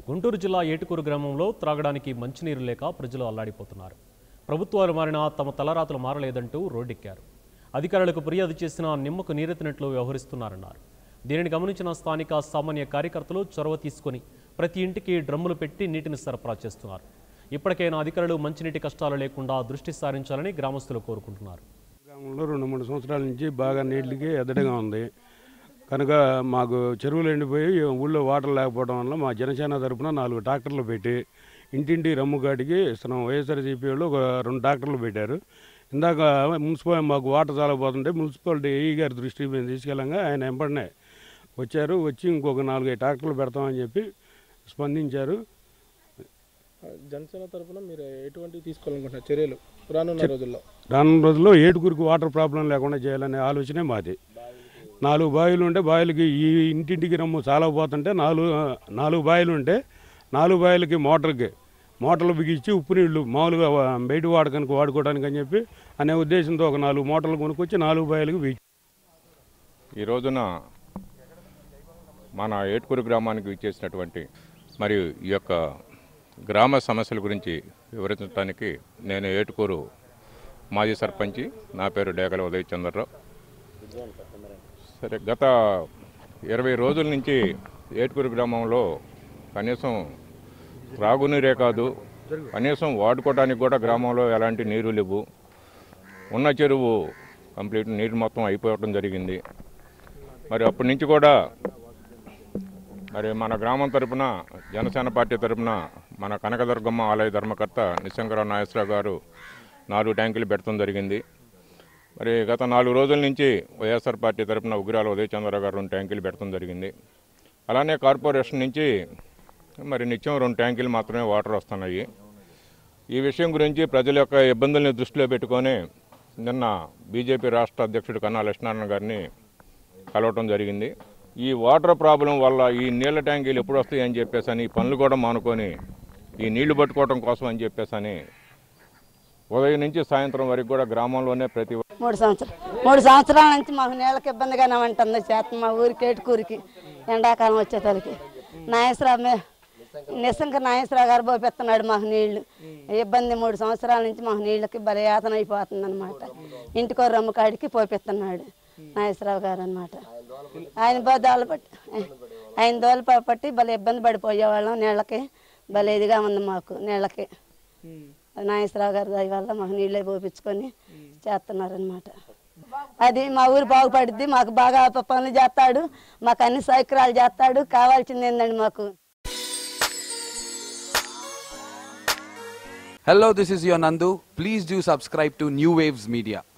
గుంటూరు జిల్లా ఏటుకూరు గ్రామంలో త్రాగడానికి మంచినీరు లేక ప్రజలు అల్లాడిపోతున్నారు ప్రభుత్వాలు మారినా తమ తలరాతలు మారలేదంటూ రోడ్డెక్కారు అధికారులకు ఫిర్యాదు చేసినా నిమ్మకు నీరెత్తినట్లు వ్యవహరిస్తున్నారన్నారు దీనిని గమనించిన స్థానిక సామాన్య కార్యకర్తలు చొరవ తీసుకొని ప్రతి ఇంటికి డ్రమ్ములు పెట్టి నీటిని సరఫరా చేస్తున్నారు ఇప్పటికైనా అధికారులు మంచినీటి కష్టాలు లేకుండా దృష్టి సారించాలని గ్రామస్తులు కోరుకుంటున్నారు గ్రామంలో రెండు మూడు సంవత్సరాల నుంచి బాగా నీళ్ళకి ఎద్దడిగా ఉంది కనుక మాకు చెరువులు ఎండిపోయి ఊళ్ళో వాటర్ లేకపోవడం వల్ల మా జనసేన తరపున నాలుగు ట్రాక్టర్లు పెట్టి ఇంటింటి రమ్ము కాటికి ఇస్తున్నాం వైఎస్ఆర్సీపీ వాళ్ళు ఒక రెండు ట్రాక్టర్లు పెట్టారు ఇందాక మున్సిపల్ మాకు వాటర్ చాలకపోతుంటే మున్సిపాలిటీ ఏఈ గారి దృష్టికి మేము తీసుకెళ్ళంగా ఆయన వెంబడినే వచ్చారు వచ్చి ఇంకొక నాలుగైదు ట్రాక్టర్లు పెడతామని చెప్పి స్పందించారు జనసేన తరపున మీరు ఎటువంటి తీసుకోవాలనుకుంటున్నారు చర్యలు రానున్న రోజుల్లో రానున్న రోజుల్లో ఏడుగురికి వాటర్ ప్రాబ్లం లేకుండా చేయాలనే ఆలోచనే మాది నాలుగు బావిలు ఉంటే బావిలకి ఈ ఇంటింటికి రమ్ము చాలా పోతుంటే నాలుగు నాలుగు బావిలు ఉంటే నాలుగు బావిలకి మోటార్కి మోటార్లు బిగించి ఉప్పు నీళ్లు మామూలుగా వా- బయట వాడకానికి వాడుకోవడానికి అని చెప్పి అనే ఉద్దేశంతో ఒక నాలుగు మోటార్లు కొనుక్కొచ్చి నాలుగు బావిలకి బిగి ఈ రోజున మన ఏట్కూరు గ్రామానికి ఇచ్చేసినటువంటి మరియు ఈ యొక్క గ్రామ సమస్యల గురించి వివరించడానికి నేను ఏటుకూరు మాజీ సర్పంచి నా పేరు డేగల ఉదయ్ చంద్రరావు సరే గత ఇరవై రోజుల నుంచి ఏటుకూరు గ్రామంలో కనీసం త్రాగునీరే కాదు కనీసం వాడుకోవడానికి కూడా గ్రామంలో ఎలాంటి నీరు లేవు ఉన్న చెరువు కంప్లీట్ నీరు మొత్తం అయిపోవడం జరిగింది మరి అప్పటి నుంచి కూడా మరి మన గ్రామం తరపున జనసేన పార్టీ తరపున మన కనకదుర్గమ్మ ఆలయ ధర్మకర్త నిశంకరావు నాగేశ్వరరావు గారు నాలుగు ట్యాంకులు పెట్టడం జరిగింది మరి గత నాలుగు రోజుల నుంచి వైఎస్ఆర్ పార్టీ తరపున ఉగ్రాల ఉదయ చంద్రరావు గారు రెండు ట్యాంకులు పెట్టడం జరిగింది అలానే కార్పొరేషన్ నుంచి మరి నిత్యం రెండు ట్యాంకులు మాత్రమే వాటర్ వస్తున్నాయి ఈ విషయం గురించి ప్రజల యొక్క ఇబ్బందుల్ని దృష్టిలో పెట్టుకొని నిన్న బీజేపీ రాష్ట్ర అధ్యక్షుడు కన్నా లక్ష్మీనారాయణ గారిని కలవటం జరిగింది ఈ వాటర్ ప్రాబ్లం వల్ల ఈ నీళ్ళ ట్యాంకీలు ఎప్పుడు వస్తాయి అని చెప్పేసి అని ఈ పనులు కూడా మానుకొని ఈ నీళ్లు పట్టుకోవడం కోసం అని చెప్పేసి అని ఉదయం నుంచి సాయంత్రం వరకు కూడా గ్రామంలోనే ప్రతి మూడు సంవత్సరాలు మూడు సంవత్సరాల నుంచి మాకు నీళ్ళకి ఇబ్బందిగానే ఉంటుంది చేత మా ఊరికి ఏటుకూరికి ఎండాకాలం వచ్చేసరికి నాగేశ్వరరావు నిశంక నాగేశ్వరరావు గారు పోపిస్తున్నాడు మాకు నీళ్లు ఇబ్బంది మూడు సంవత్సరాల నుంచి మాకు నీళ్ళకి భలే యాతన అయిపోతుంది అనమాట ఇంటికో రమ్ము కాడికి పోపిస్తున్నాడు నాగేశ్వరరావు గారు అనమాట ఆయన దోలు పట్టి ఆయన దోలు పట్టి భలే ఇబ్బంది పడిపోయేవాళ్ళం నీళ్ళకి భలే ఇదిగా ఉంది మాకు నీళ్ళకి నాగేశ్వరరావు గారి దయ వల్ల మాకు నీళ్ళే పోపించుకొని చేస్తున్నారనమాట అది మా ఊరు బాగుపడుద్ది మాకు బాగా ప- పనులు చేస్తాడు మాకు అన్ని సౌకర్యాలు చేస్తాడు కావాల్సింది ఏందండి మాకు Hello, this is your Nandu. Please do subscribe to New Waves Media.